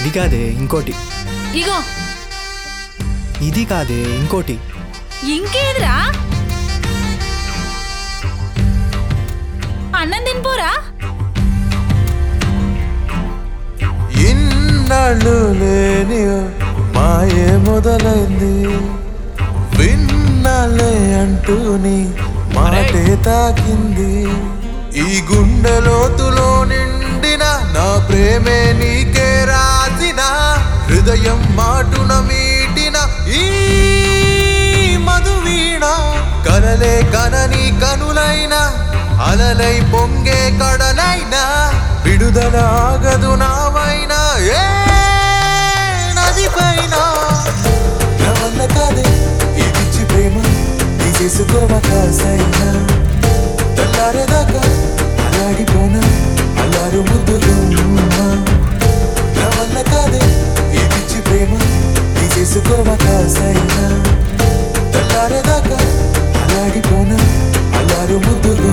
ఇది కాదే ఇంకోటి ఇగో ఇది కాదే ఇంకోటి ఇంకేదిరా అన్నం తినిపోరా ఇన్నాళ్ళు లేని మాయే మొదలైంది విన్నాలే అంటూని మాటే తాకింది ఈ గుండె లోతులో నిండిన నా ప్రేమే నీకే రాసిన హృదయం మాటున మీటిన ఈ మధువీణ కలలే కనని కనులైన అలలై పొంగే కడలైనా విడుదల ఆగదు నామైనా ఏ నది పైన నా వల్ల కాదే ఈ పిచ్చి ప్రేమ నీ చేసుకోవా కాసైనా తెల్లారేదాకా అలాగిపోనా అల్లారు ముద్దులు నా వల్ల కాదే ఈ పిచ్చి ప్రేమ నీ చేసుకోవా కాసైనా తెల్లారేదాకా అలాగిపోనా అల్లారు ముద్దులు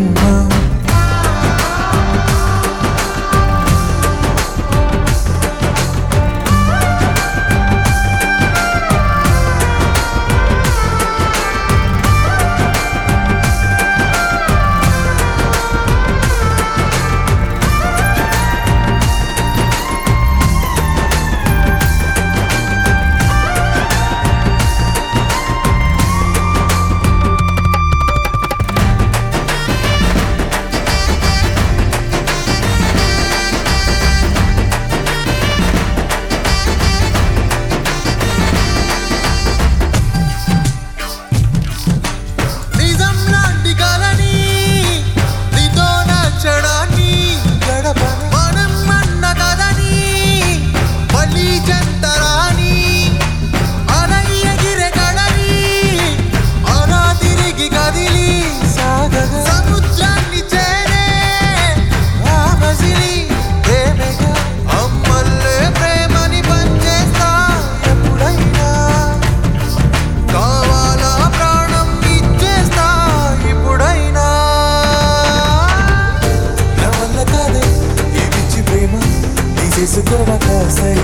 నిజం లాంటి కలని నీతో నచ్చడాన్ని గడప మనం అన్న కదని మళ్ళీ చెంతరాని అరయ్య గిరె కడని అలా తిరిగి కదిలి సాగగా సముద్రాన్ని చేరే ఆ మసిలి ప్రేమగా అమ్మల్లే ప్రేమని పనిచేస్తా ఎప్పుడైనా కావాలా ప్రాణం ఇచ్చేస్తా ఇప్పుడైనా నా వల్ల కాదే ఈ పిచ్చి ప్రేమ నీ చేసుకోవా కాసై